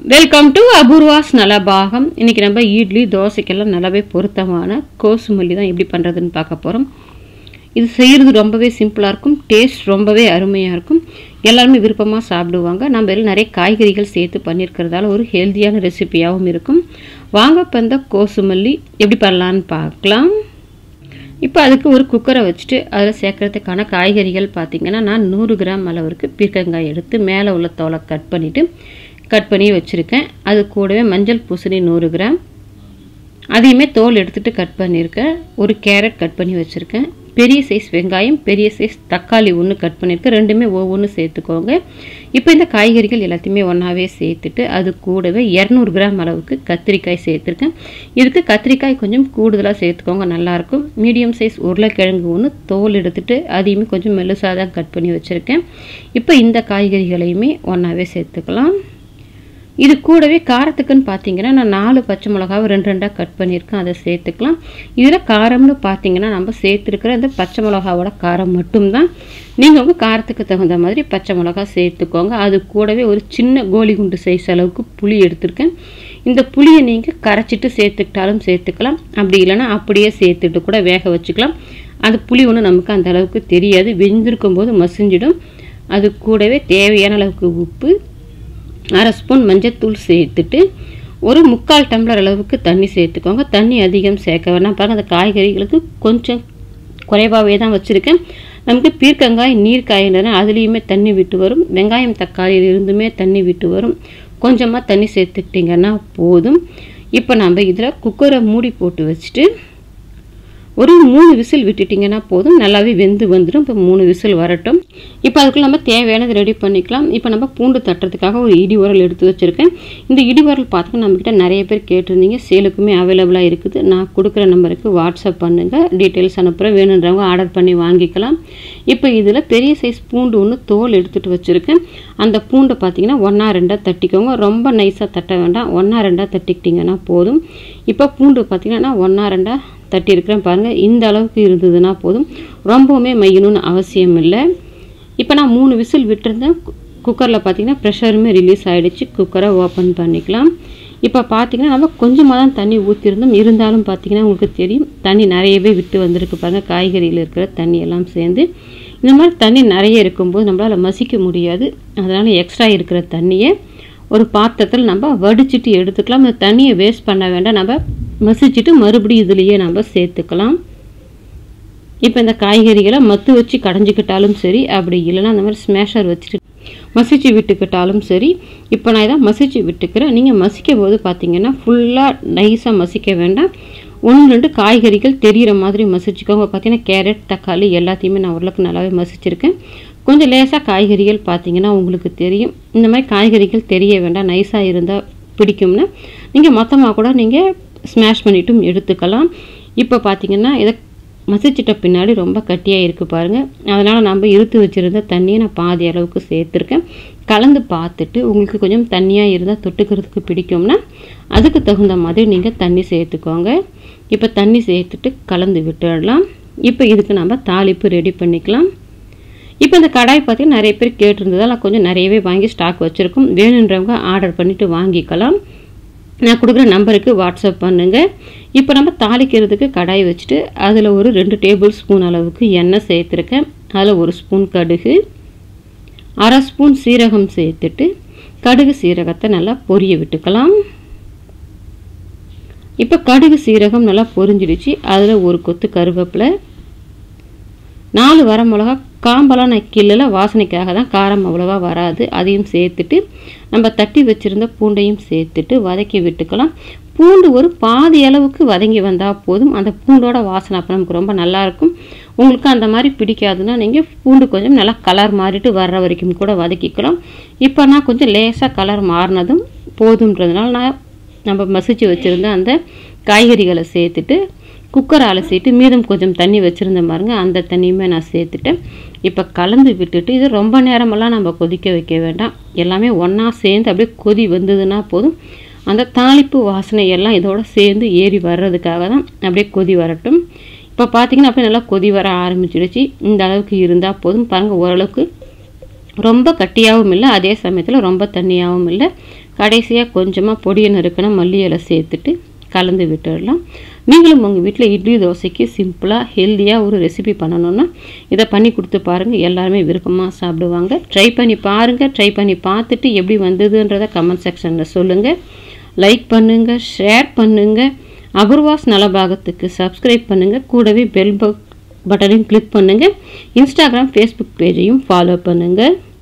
welcome to Apoorva's நலபாகம் இன்னைக்கு நம்ம இட்லி தோசைக்கெல்லாம் நல்லாவே பொருத்தமான கோசுமல்லி தான் எப்படி பண்ணுறதுன்னு பார்க்க போகிறோம் இது செய்கிறது ரொம்பவே சிம்பிளாக இருக்கும் டேஸ்ட் ரொம்பவே அருமையாக இருக்கும் எல்லாருமே விருப்பமாக சாப்பிடுவாங்க நம்ம எல்லாம் நிறைய காய்கறிகள் சேர்த்து பண்ணியிருக்கிறதால ஒரு ஹெல்த்தியான ரெசிபியாகவும் இருக்கும் வாங்க இப்போ இந்த கோசுமல்லி எப்படி பண்ணலான்னு பார்க்கலாம் இப்போ அதுக்கு ஒரு குக்கரை வச்சுட்டு அதில் சேர்க்கறதுக்கான காய்கறிகள் பார்த்திங்கன்னா நான் நூறு கிராம் அளவிற்கு பீர்க்கங்காய் எடுத்து மேலே உள்ள தோலை கட் பண்ணிவிட்டு கட் பண்ணி வச்சுருக்கேன் அது கூடவே மஞ்சள் பூசணி நூறு கிராம் அதையுமே தோல் எடுத்துகிட்டு கட் பண்ணியிருக்கேன் ஒரு கேரட் கட் பண்ணி வச்சுருக்கேன் பெரிய சைஸ் வெங்காயம் பெரிய சைஸ் தக்காளி ஒன்று கட் பண்ணியிருக்கேன் ரெண்டுமே ஒவ்வொன்று சேர்த்துக்கோங்க இப்போ இந்த காய்கறிகள் எல்லாத்தையுமே ஒன்றாவே சேர்த்துட்டு அது கூடவே இரநூறு கிராம் அளவுக்கு கத்திரிக்காய் சேர்த்துருக்கேன் இதுக்கு கத்திரிக்காய் கொஞ்சம் கூடுதலாக சேர்த்துக்கோங்க நல்லாயிருக்கும் மீடியம் சைஸ் உருளைக்கிழங்கு ஒன்று தோல் எடுத்துட்டு அதையுமே கொஞ்சம் மெல்லுசாக தான் கட் பண்ணி வச்சுருக்கேன் இப்போ இந்த காய்கறிகளையுமே ஒன்றாவே சேர்த்துக்கலாம் இது கூடவே காரத்துக்குன்னு பார்த்தீங்கன்னா நான் நாலு பச்சை மிளகாவை ரெண்டு ரெண்டாக கட் பண்ணியிருக்கேன் அதை சேர்த்துக்கலாம் இதில் காரம்னு பார்த்தீங்கன்னா நம்ம சேர்த்துருக்கிற இந்த பச்சை மிளகாவோட காரம் மட்டும்தான் நீங்கள் உங்கள் காரத்துக்கு தகுந்த மாதிரி பச்சை மிளகா சேர்த்துக்கோங்க அது கூடவே ஒரு சின்ன கோலி குண்டு சைஸ் அளவுக்கு புளி எடுத்திருக்கேன் இந்த புளியை நீங்கள் கரைச்சிட்டு சேர்த்துக்கிட்டாலும் சேர்த்துக்கலாம் அப்படி இல்லைன்னா அப்படியே சேர்த்துட்டு கூட வேக வச்சுக்கலாம் அது புளி ஒன்று நமக்கு அந்த அளவுக்கு தெரியாது வெந்திருக்கும் போது மசிஞ்சிடும் அது கூடவே தேவையான அளவுக்கு உப்பு அரை ஸ்பூன் மஞ்சத்தூள் சேர்த்துட்டு ஒரு முக்கால் டம்ளர் அளவுக்கு தண்ணி சேர்த்துக்கோங்க தண்ணி அதிகம் சேர்க்க வேணாம் பாருங்கள் அந்த காய்கறிகளுக்கு கொஞ்சம் குறைவாகவே தான் வச்சுருக்கேன் நமக்கு பீர்க்கங்காய் நீர் காயின்றதுனா அதுலேயுமே தண்ணி விட்டு வரும் வெங்காயம் தக்காளியில் இருந்துமே தண்ணி விட்டு வரும் கொஞ்சமாக தண்ணி சேர்த்துக்கிட்டிங்கன்னா போதும் இப்போ நம்ம இதில் குக்கரை மூடி போட்டு வச்சுட்டு ஒரு மூணு விசில் விட்டுட்டிங்கன்னா போதும் நல்லாவே வெந்து வந்துடும் இப்போ மூணு விசில் வரட்டும் இப்போ அதுக்குள்ள நம்ம தேவையானது ரெடி பண்ணிக்கலாம் இப்போ நம்ம பூண்டு தட்டுறதுக்காக ஒரு இடி உரல் எடுத்து வச்சுருக்கேன் இந்த இடி உரல் பார்த்துக்க நம்மக்கிட்ட நிறைய பேர் கேட்டிருந்தீங்க சேலுக்குமே அவைலபிளாக இருக்குது நான் கொடுக்குற நம்பருக்கு வாட்ஸ்அப் பண்ணுங்கள் டீட்டெயில்ஸ் அனுப்புகிறேன் வேணுன்றவங்க ஆர்டர் பண்ணி வாங்கிக்கலாம் இப்போ இதில் பெரிய சைஸ் பூண்டு ஒன்று தோல் எடுத்துகிட்டு வச்சுருக்கேன் அந்த பூண்டை பார்த்தீங்கன்னா ஒன்றா ரெண்டாக தட்டிக்கோங்க ரொம்ப நைஸாக தட்ட வேண்டாம் ஒன்றா ரெண்டாக தட்டிக்கிட்டிங்கன்னா போதும் இப்போ பூண்டு பார்த்தீங்கன்னா ஒன்றா ரெண்டாக தட்டி இருக்கிறேன் பாருங்கள் இந்த அளவுக்கு இருந்ததுன்னா போதும் ரொம்பவுமே மையணும்னு அவசியம் இல்லை இப்போ நான் மூணு விசில் விட்டுருந்தேன் குக்கரில் பார்த்தீங்கன்னா ப்ரெஷருமே ரிலீஸ் ஆகிடுச்சு குக்கரை ஓப்பன் பண்ணிக்கலாம் இப்போ பார்த்தீங்கன்னா நம்ம கொஞ்சமாக தான் தண்ணி ஊற்றிருந்தோம் இருந்தாலும் பார்த்தீங்கன்னா உங்களுக்கு தெரியும் தண்ணி நிறையவே விட்டு வந்திருக்கு பாருங்கள் காய்கறியில் இருக்கிற தண்ணி எல்லாம் சேர்ந்து இந்த மாதிரி தண்ணி நிறைய இருக்கும்போது நம்மளால் மசிக்க முடியாது அதனால் எக்ஸ்ட்ரா இருக்கிற தண்ணியை ஒரு பாத்திரத்தில் நம்ம வடிச்சிட்டு எடுத்துக்கலாம் இந்த தண்ணியை வேஸ்ட் பண்ண வேண்டாம் நம்ம மசிச்சுட்டு மறுபடியும் இதுலேயே நம்ம சேர்த்துக்கலாம் இப்போ இந்த காய்கறிகளை மத்து வச்சு கடைஞ்சிக்கிட்டாலும் சரி அப்படி இல்லைன்னா அந்த மாதிரி ஸ்மேஷர் வச்சுட்டு மசிச்சு விட்டுக்கிட்டாலும் சரி இப்போ நான் இதை மசிச்சு விட்டுக்கிறேன் நீங்கள் மசிக்கும் போது பார்த்தீங்கன்னா ஃபுல்லாக நைஸாக மசிக்க வேண்டாம் ஒன்று ரெண்டு காய்கறிகள் தெரிகிற மாதிரி மசிச்சுக்கோங்க பார்த்தீங்கன்னா கேரட் தக்காளி எல்லாத்தையுமே நான் ஓரளவுக்கு நல்லாவே மசிச்சிருக்கேன் கொஞ்சம் லேசாக காய்கறிகள் பார்த்தீங்கன்னா உங்களுக்கு தெரியும் இந்த மாதிரி காய்கறிகள் தெரிய வேண்டாம் நைஸாக இருந்தால் பிடிக்கும்னா நீங்கள் மொத்தமாக கூட நீங்கள் ஸ்மாஷ் பண்ணிட்டும் எடுத்துக்கலாம் இப்போ பார்த்தீங்கன்னா இதை மசிச்சிட்ட பின்னாடி ரொம்ப கட்டியாக இருக்குது பாருங்கள் அதனால் நம்ம இருத்து வச்சுருந்த தண்ணியை நான் பாதி அளவுக்கு சேர்த்துருக்கேன் கலந்து பார்த்துட்டு உங்களுக்கு கொஞ்சம் தண்ணியாக இருந்தால் தொட்டுக்கிறதுக்கு பிடிக்கும்னா அதுக்கு தகுந்த மாதிரி நீங்கள் தண்ணி சேர்த்துக்கோங்க இப்போ தண்ணி சேர்த்துட்டு கலந்து விட்டுடலாம் இப்போ இதுக்கு நம்ம தாளிப்பு ரெடி பண்ணிக்கலாம் இப்போ இந்த கடாய் பார்த்தீங்கன்னா நிறைய பேர் கேட்டிருந்ததால் நான் கொஞ்சம் நிறையவே வாங்கி ஸ்டாக் வச்சுருக்கோம் வேணுன்றவங்க ஆர்டர் பண்ணிவிட்டு வாங்கிக்கலாம் நான் கொடுக்குற நம்பருக்கு வாட்ஸ்அப் பண்ணுங்கள் இப்போ நம்ம தாளிக்கிறதுக்கு கடாய் வச்சுட்டு அதில் ஒரு ரெண்டு டேபிள் ஸ்பூன் அளவுக்கு எண்ணெய் சேர்த்துருக்கேன் அதில் ஒரு ஸ்பூன் கடுகு அரை ஸ்பூன் சீரகம் சேர்த்துட்டு கடுகு சீரகத்தை நல்லா பொரிய விட்டுக்கலாம் இப்போ கடுகு சீரகம் நல்லா பொரிஞ்சிடுச்சு அதில் ஒரு கொத்து கருவேப்பிலை நாலு வர மிளகா காம்பெல்லாம் நான் கிள்ளல வாசனைக்காக தான் காரம் அவ்வளோவா வராது அதையும் சேர்த்துட்டு நம்ம தட்டி வச்சுருந்த பூண்டையும் சேர்த்துட்டு வதக்கி விட்டுக்கலாம் பூண்டு ஒரு பாதி அளவுக்கு வதங்கி வந்தால் போதும் அந்த பூண்டோட வாசனை அப்போ நமக்கு ரொம்ப நல்லாயிருக்கும் உங்களுக்கு அந்த மாதிரி பிடிக்காதுன்னா நீங்கள் பூண்டு கொஞ்சம் நல்லா கலர் மாறிட்டு வர்ற வரைக்கும் கூட வதக்கிக்கலாம் இப்போ நான் கொஞ்சம் லேசாக கலர் மாறினதும் போதுன்றதுனால நான் நம்ம மசிச்சு வச்சுருந்த அந்த காய்கறிகளை சேர்த்துட்டு குக்கரை அலசிட்டு மீதம் கொஞ்சம் தண்ணி வச்சுருந்த பாருங்க அந்த தண்ணியுமே நான் சேர்த்துட்டேன் இப்போ கலந்து விட்டுட்டு இது ரொம்ப நேரமெல்லாம் நம்ம கொதிக்க வைக்க வேண்டாம் எல்லாமே ஒன்றா சேர்ந்து அப்படியே கொதி வந்ததுன்னா போதும் அந்த தாளிப்பு வாசனை எல்லாம் இதோட சேர்ந்து ஏறி வர்றதுக்காக தான் அப்படியே கொதி வரட்டும் இப்போ பார்த்தீங்கன்னா அப்படியே நல்லா கொதி வர ஆரம்பிச்சிடுச்சு இந்த அளவுக்கு இருந்தால் போதும் பாருங்கள் ஓரளவுக்கு ரொம்ப கட்டியாகவும் இல்லை அதே சமயத்தில் ரொம்ப தண்ணியாகவும் இல்லை கடைசியாக கொஞ்சமாக பொடியை நறுக்கின மல்லி இலை சேர்த்துட்டு கலந்து விட்டுடலாம் நீங்களும் உங்கள் வீட்டில் இட்லி தோசைக்கு சிம்பிளாக ஹெல்த்தியாக ஒரு ரெசிபி பண்ணணுன்னா இதை பண்ணி கொடுத்து பாருங்கள் எல்லாருமே விருப்பமாக சாப்பிடுவாங்க ட்ரை பண்ணி பாருங்கள் ட்ரை பண்ணி பார்த்துட்டு எப்படி வந்ததுன்றதை கமெண்ட் செக்ஷனில் சொல்லுங்கள் லைக் பண்ணுங்கள் ஷேர் பண்ணுங்கள் அகர்வாஸ் நலபாகத்துக்கு சப்ஸ்கிரைப் பண்ணுங்கள் கூடவே பெல் பட்டனையும் கிளிக் பண்ணுங்கள் இன்ஸ்டாகிராம் ஃபேஸ்புக் பேஜையும் ஃபாலோ பண்ணுங்கள்